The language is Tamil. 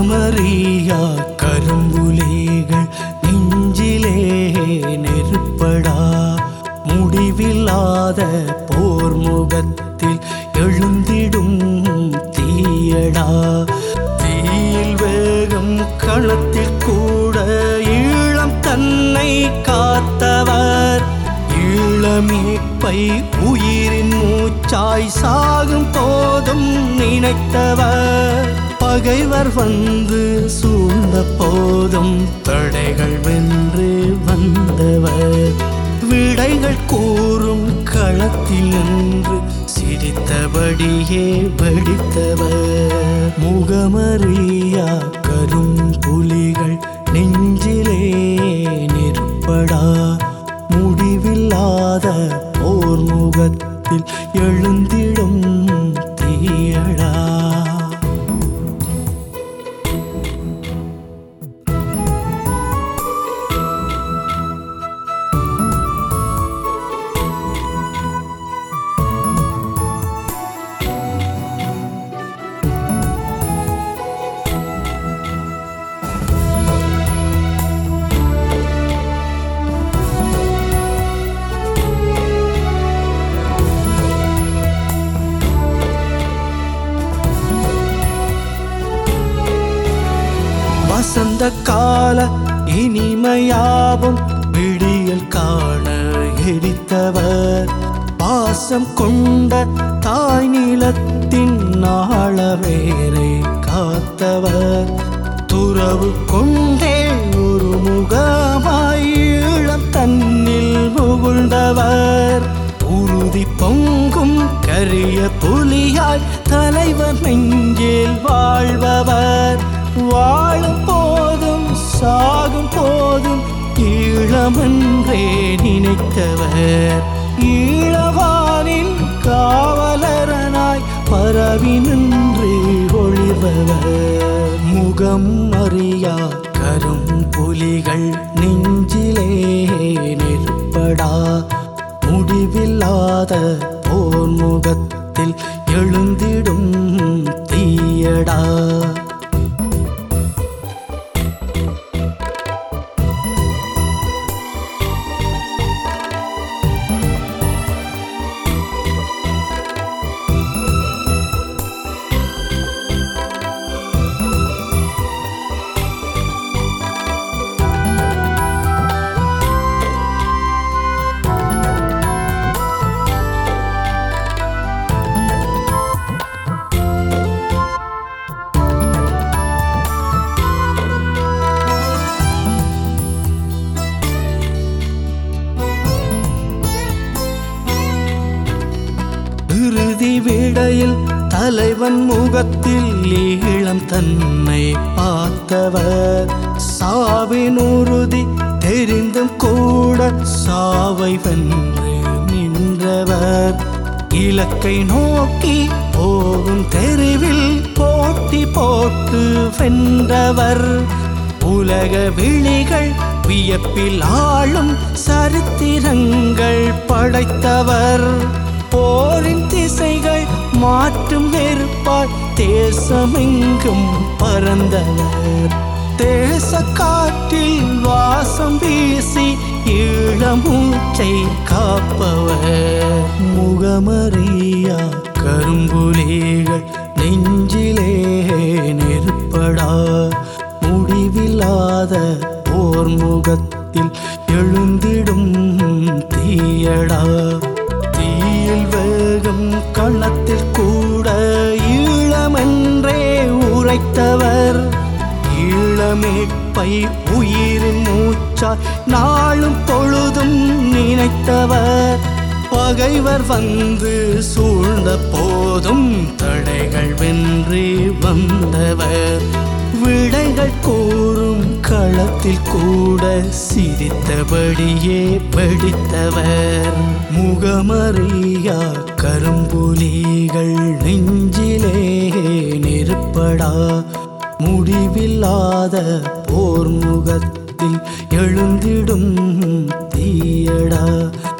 முகமறியா கரும்புலிகள் நெஞ்சிலே நெருப்படா முடிவில்லாத போர் முகத்தில் எழுந்திடும் தீயடா தீயில் வேகம் களத்தில் கூட ஈழம் தன்னை காத்தவர் ஈழமீட்பை உயிரின் மூச்சாய் சாகும் போதும் நினைத்தவர் பகைவர் வந்து சூழ்ந்த போதும் தடைகள் வென்று வந்தவர் விடைகள் கூறும் களத்தில் நின்று சிரித்தபடியே வெடித்தவர் முகமறியா கரும் புலிகள் நெஞ்சிலே நெருப்படா முடிவில்லாத போர் முகத்தில் எழுந்திடும் தீயடா வசந்த கால இனிமையாவும் விடியல் காண எரித்தவர் பாசம் கொண்ட தாய் நிலத்தின் நாளவேரை காத்தவர் துறவு கொண்டே ஒரு முகமாய் ஈழம் தன்னில் புகுந்தவர் உறுதி பொங்கும் கரிய புலியாய் தலைவர் நெஞ்சில் வாழ்பவர் வாழும் போதும் சாகும் போதும் ஈழமென்றே நினைத்தவர் ஈழவானின் காவலரனாய் பரவி நின்று ஒளிபவர் முகம் அறியா கரும் புலிகள் நெஞ்சிலே நெருப்படா முடிவில்லாத போர் முகத்தில் எழுந்திடும் தீயடா இறுதி விடையில் தலைவன் முகத்தில் ஈழம் தன்னை பார்த்தவர் சாவின் உறுதி தெரிந்தும் கூட சாவை வென்று நின்றவர் இலக்கை நோக்கி போகும் தெருவில் போட்டி போட்டு வென்றவர் உலக விழிகள் வியப்பில் ஆளும் சரித்திரங்கள் படைத்தவர் போரின் திசைகள் மாற்றும் நெருப்பாய் தேசமெங்கும் பறந்தவர் தேச காற்றில் வாசம் வீசி ஈழமூச்சை காப்பவர் முகமறியா கரும்புலிகள் நெஞ்சிலே நெருப்படா முடிவில்லாத போர் முகத்தில் எழுந்திடும் தீயடா தீயில் வேகம் களத்தில் கூட ஈழமென்றே உரைத்தவர் ஈழமேட்பை உயிரின் மூச்சாய் நாளும் பொழுதும் நினைத்தவர் பகைவர் வந்து சூழ்ந்த போதும் தடைகள் வென்று வந்தவர் விடைகள் கூறும் களத்தில் கூட சிரித்தபடியே வெடித்தவர் முகமறியா கரும்புலிகள் நெஞ்சிலே நெருப்படா முடிவில்லாத போர் முகத்தில் எழுந்திடும் தீயடா